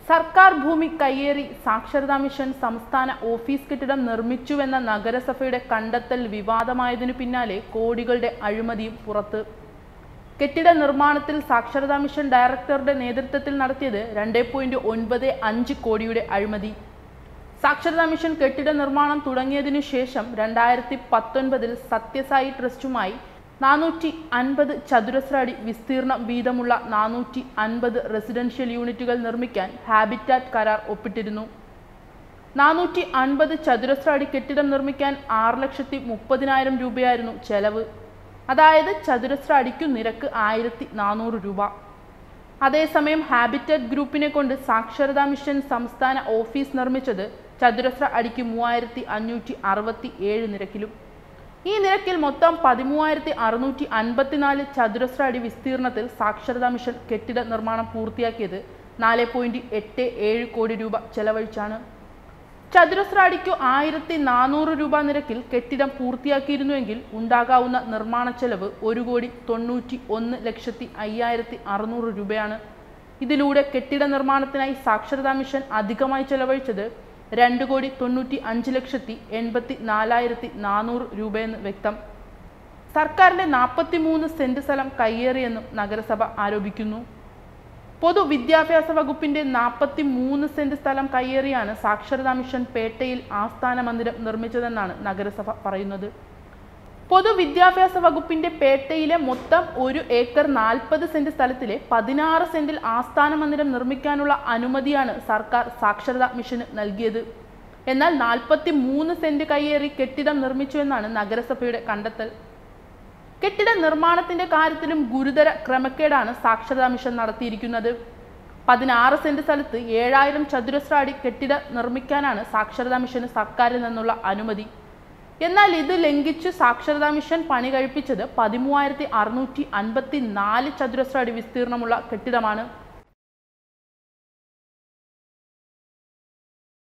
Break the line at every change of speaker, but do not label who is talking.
സർക്കാർ ഭൂമി കയ്യേറി സാക്ഷരതാ മിഷൻ സംസ്ഥാന ഓഫീസ് കെട്ടിടം നിർമ്മിച്ചുവെന്ന നഗരസഭയുടെ കണ്ടെത്തൽ വിവാദമായതിനു പിന്നാലെ കോടികളുടെ അഴിമതിയും പുറത്ത് കെട്ടിട നിർമ്മാണത്തിൽ സാക്ഷരതാ മിഷൻ ഡയറക്ടറുടെ നേതൃത്വത്തിൽ നടത്തിയത് രണ്ട് പോയിന്റ് ഒൻപത് അഞ്ച് കോടിയുടെ അഴിമതി സാക്ഷരതാ മിഷൻ കെട്ടിട നിർമ്മാണം തുടങ്ങിയതിനു ശേഷം രണ്ടായിരത്തി പത്തൊൻപതിൽ സത്യസായി ട്രസ്റ്റുമായി നാനൂറ്റി അൻപത് ചതുരശ്ര അടി വിസ്തീർണം വീതമുള്ള നാനൂറ്റി അൻപത് റെസിഡൻഷ്യൽ യൂണിറ്റുകൾ നിർമ്മിക്കാൻ ഹാബിറ്റാറ്റ് കരാർ ഒപ്പിട്ടിരുന്നു നാനൂറ്റി അൻപത് ചതുരശ്ര അടി കെട്ടിടം നിർമ്മിക്കാൻ ആറ് ലക്ഷത്തി മുപ്പതിനായിരം രൂപയായിരുന്നു ചെലവ് അതായത് ചതുരശ്ര അടിക്കു നിരക്ക് ആയിരത്തി നാനൂറ് രൂപ അതേസമയം ഹാബിറ്ററ്റ് ഗ്രൂപ്പിനെ കൊണ്ട് സാക്ഷരതാ മിഷൻ സംസ്ഥാന ഓഫീസ് നിർമ്മിച്ചത് ചതുരശ്ര അടിക്ക് മൂവായിരത്തി അഞ്ഞൂറ്റി അറുപത്തി ഏഴ് നിരക്കിലും ഈ നിരക്കിൽ മൊത്തം പതിമൂവായിരത്തി അറുന്നൂറ്റി അൻപത്തിനാല് ചതുരശ്ര അടി വിസ്തീർണത്തിൽ സാക്ഷരതാ മിഷൻ കെട്ടിട നിർമ്മാണം പൂർത്തിയാക്കിയത് നാല് പോയിന്റ് എട്ട് ഏഴ് കോടി രൂപ ചെലവഴിച്ചാണ് ചതുരശ്ര അടിക്കു ആയിരത്തി നാനൂറ് രൂപ നിരക്കിൽ കെട്ടിടം പൂർത്തിയാക്കിയിരുന്നുവെങ്കിൽ ഉണ്ടാകാവുന്ന നിർമ്മാണ ചെലവ് ഒരു കോടി തൊണ്ണൂറ്റി ഒന്ന് ലക്ഷത്തി അയ്യായിരത്തി അറുന്നൂറ് രൂപയാണ് ഇതിലൂടെ കെട്ടിട നിർമ്മാണത്തിനായി സാക്ഷരതാ മിഷൻ അധികമായി ചെലവഴിച്ചത് രണ്ട് കോടി തൊണ്ണൂറ്റി അഞ്ച് ലക്ഷത്തി എൺപത്തി നാലായിരത്തി നാനൂറ് രൂപയെന്ന് വ്യക്തം സർക്കാരിന്റെ നാൽപ്പത്തി മൂന്ന് സെന്റ് സ്ഥലം കയ്യേറിയെന്നും നഗരസഭ ആരോപിക്കുന്നു പൊതുവിദ്യാഭ്യാസ വകുപ്പിന്റെ നാൽപ്പത്തി മൂന്ന് സെന്റ് സ്ഥലം കയ്യേറിയാണ് സാക്ഷരതാ മിഷൻ പേട്ടയിൽ ആസ്ഥാന മന്ദിരം നിർമ്മിച്ചതെന്നാണ് നഗരസഭ പറയുന്നത് പൊതുവിദ്യാഭ്യാസ വകുപ്പിന്റെ പേട്ടയിലെ മൊത്തം ഒരു ഏക്കർ നാൽപ്പത് സെന്റ് സ്ഥലത്തിലെ പതിനാറ് സെന്റിൽ ആസ്ഥാന മന്ദിരം നിർമ്മിക്കാനുള്ള അനുമതിയാണ് സർക്കാർ സാക്ഷരതാ മിഷന് നൽകിയത് എന്നാൽ നാൽപ്പത്തി മൂന്ന് സെന്റ് കയ്യേറി കെട്ടിടം നിർമ്മിച്ചുവെന്നാണ് നഗരസഭയുടെ കണ്ടെത്തൽ കെട്ടിട നിർമ്മാണത്തിന്റെ കാര്യത്തിലും ഗുരുതര ക്രമക്കേടാണ് സാക്ഷരതാ മിഷൻ നടത്തിയിരിക്കുന്നത് പതിനാറ് സെന്റ് സ്ഥലത്ത് ഏഴായിരം ചതുരശ്ര അടി കെട്ടിട നിർമ്മിക്കാനാണ് സാക്ഷരതാ മിഷന് സർക്കാരിൽ നിന്നുള്ള അനുമതി എന്നാൽ ഇത് ലംഘിച്ച് സാക്ഷരതാ മിഷൻ പണി കഴിപ്പിച്ചത് പതിമൂവായിരത്തി അറുന്നൂറ്റി അൻപത്തി നാല് ചതുരശ്ര അടി വിസ്തീർണമുള്ള കെട്ടിടമാണ്